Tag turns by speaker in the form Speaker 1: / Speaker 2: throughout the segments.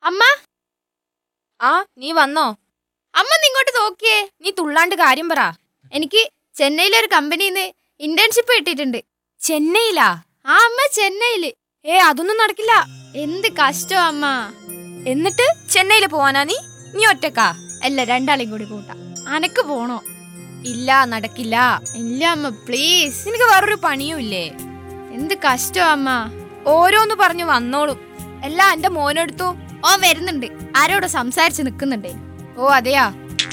Speaker 1: അമ്മ
Speaker 2: ആ നീ വന്നോ
Speaker 1: അമ്മ ഒന്ന് ഇങ്ങോട്ട് നോക്കിയേ
Speaker 2: നീ തുള്ളാണ്ട് കാര്യം പറ
Speaker 1: എനിക്ക് ചെന്നൈയിലെ ഒരു കമ്പനിന്ന് ഇന്റേൺഷിപ്പ് കിട്ടിയിട്ടുണ്ട്
Speaker 2: ചെന്നൈയിലാ
Speaker 1: ആ അമ്മ ചെന്നൈയില്
Speaker 2: ഏ അതൊന്നും നടക്കില്ല
Speaker 1: എന്ത് കഷ്ടം അമ്മ
Speaker 2: എന്നിട്ട് ചെന്നൈയിൽ പോവാനാ നീ നീ ഒറ്റക്കാ
Speaker 1: അല്ല രണ്ടാളെയും കൂടി കൂട്ടാം അനക്ക് പോണോ
Speaker 2: ഇല്ല നടക്കില്ല
Speaker 1: ഇല്ല അമ്മ പ്ലീസ്
Speaker 2: നിനക്ക് വേറൊരു പണിയും ഇല്ലേ
Speaker 1: എന്ത് കഷ്ടം അമ്മ
Speaker 2: ഓരോന്ന് പറഞ്ഞു വന്നോളും എല്ലാം എന്റെ മോനെടുത്തു
Speaker 1: ഓ വരുന്നുണ്ട് ആരോട് സംസാരിച്ച് നിക്കുന്നുണ്ടേ
Speaker 2: ഓ അതെയാ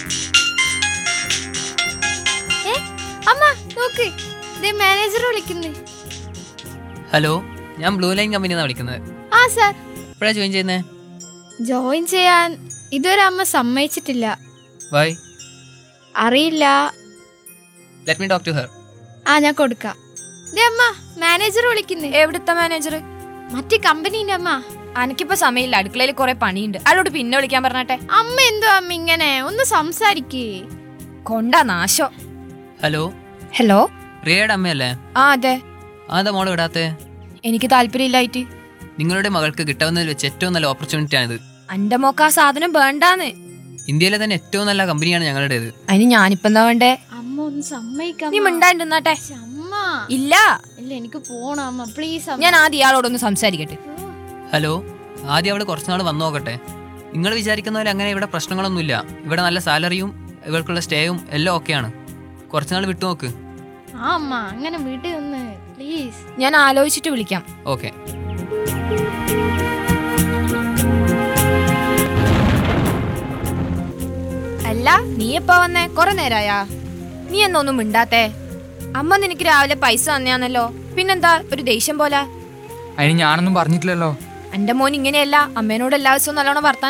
Speaker 1: ഏ അമ്മ നോക്ക് ദേ മാനേജർ വിളിക്കുന്നു
Speaker 3: ഹലോ ഞാൻ ബ്ലൂ ലൈൻ കമ്പനിന്നാണ് വിളിക്കുന്നത്
Speaker 1: ആ സാർ
Speaker 3: എപ്പോഴാണ് ജോയിൻ ചെയ്യുന്നത്
Speaker 1: ജോയിൻ ചെയ്യാൻ ഇതുവരെ അമ്മ സമ്മതിച്ചിട്ടില്ല
Speaker 3: വൈ
Speaker 1: അറിയില്ല
Speaker 3: let me talk to her
Speaker 1: ആ ഞാൻ കൊടുക്കാം ദേ അമ്മ മാനേജർ വിളിക്കുന്നു
Speaker 2: എവിടുത്തെ മാനേജർ
Speaker 1: മറ്റേ കമ്പനീന്റെ അമ്മ
Speaker 2: അനക്കിപ്പോ സമയമില്ല അടുക്കളയിൽ കുറെ പണിയുണ്ട് അയാളോട് പിന്നെ വിളിക്കാൻ പറഞ്ഞാട്ടെ
Speaker 1: അമ്മ എന്തോ അമ്മ ഇങ്ങനെ ഒന്ന് സംസാരിക്കേ
Speaker 2: കൊണ്ടാ നാശോ
Speaker 3: ഹലോ
Speaker 2: ഹലോ
Speaker 3: റിയയുടെ അമ്മയല്ലേ
Speaker 2: ആ അതെ
Speaker 3: അതെന്താ മോളെ വിടാത്തെ
Speaker 2: എനിക്ക് താല്പര്യമില്ലായിട്ട്
Speaker 3: നിങ്ങളുടെ മകൾക്ക് കിട്ടാവുന്നതിൽ വെച്ച് ഏറ്റവും നല്ല ഓപ്പർച്യൂണിറ്റി ആണിത്
Speaker 2: അന്റെ മോക്ക് ആ സാധനം വേണ്ടാന്ന്
Speaker 3: ഇന്ത്യയിലെ തന്നെ ഏറ്റവും നല്ല കമ്പനിയാണ് ഞങ്ങളുടേത്
Speaker 2: അതിന് ഞാനിപ്പോ എന്താ വേണ്ടേ
Speaker 1: അമ്മ ഒന്ന് സമ്മതിക്കാം
Speaker 2: നീ മിണ്ടാണ്ടിരുന്നാട്ടെ
Speaker 1: അമ്മ
Speaker 2: ഇല്ല
Speaker 1: ഇല്ല എനിക്ക് പോണം അമ്മ പ്ലീസ്
Speaker 2: ഞാൻ ആദ്യം ഇയാളോടൊന്ന് സംസാരിക്കട്ടെ
Speaker 3: ഹലോ ആദ്യം അവൾ കുറച്ച് നാൾ വന്നു നോക്കട്ടെ നിങ്ങൾ വിചാരിക്കുന്ന പോലെ അങ്ങനെ ഇവിടെ പ്രശ്നങ്ങളൊന്നുമില്ല ഇവിടെ നല്ല സാലറിയും ഇവർക്കുള്ള സ്റ്റേയും എല്ലാം ഓക്കെയാണ് കുറച്ച് നാൾ വിട്ടു നോക്ക്
Speaker 1: ആ അമ്മ അങ്ങനെ വീട്ടിൽ ഒന്ന് പ്ലീസ്
Speaker 2: ഞാൻ ആലോചിച്ചിട്ട് വിളിക്കാം
Speaker 3: ഓക്കെ
Speaker 2: അല്ല നീ എപ്പോ വന്നേ കൊറേ നേരായാ നീ എന്നൊന്നും മിണ്ടാത്തേ അമ്മ നിനക്ക് രാവിലെ പൈസ തന്നെയാന്നല്ലോ പിന്നെന്താ ഒരു ദേഷ്യം പോലെ
Speaker 4: അതിന് ഞാനൊന്നും പറഞ്ഞിട്ടില്ലല്ലോ
Speaker 2: എന്റെ മോൻ ഇങ്ങനെയല്ല അമ്മേനോട് എല്ലാ ദിവസവും നല്ലോണം വർത്താനം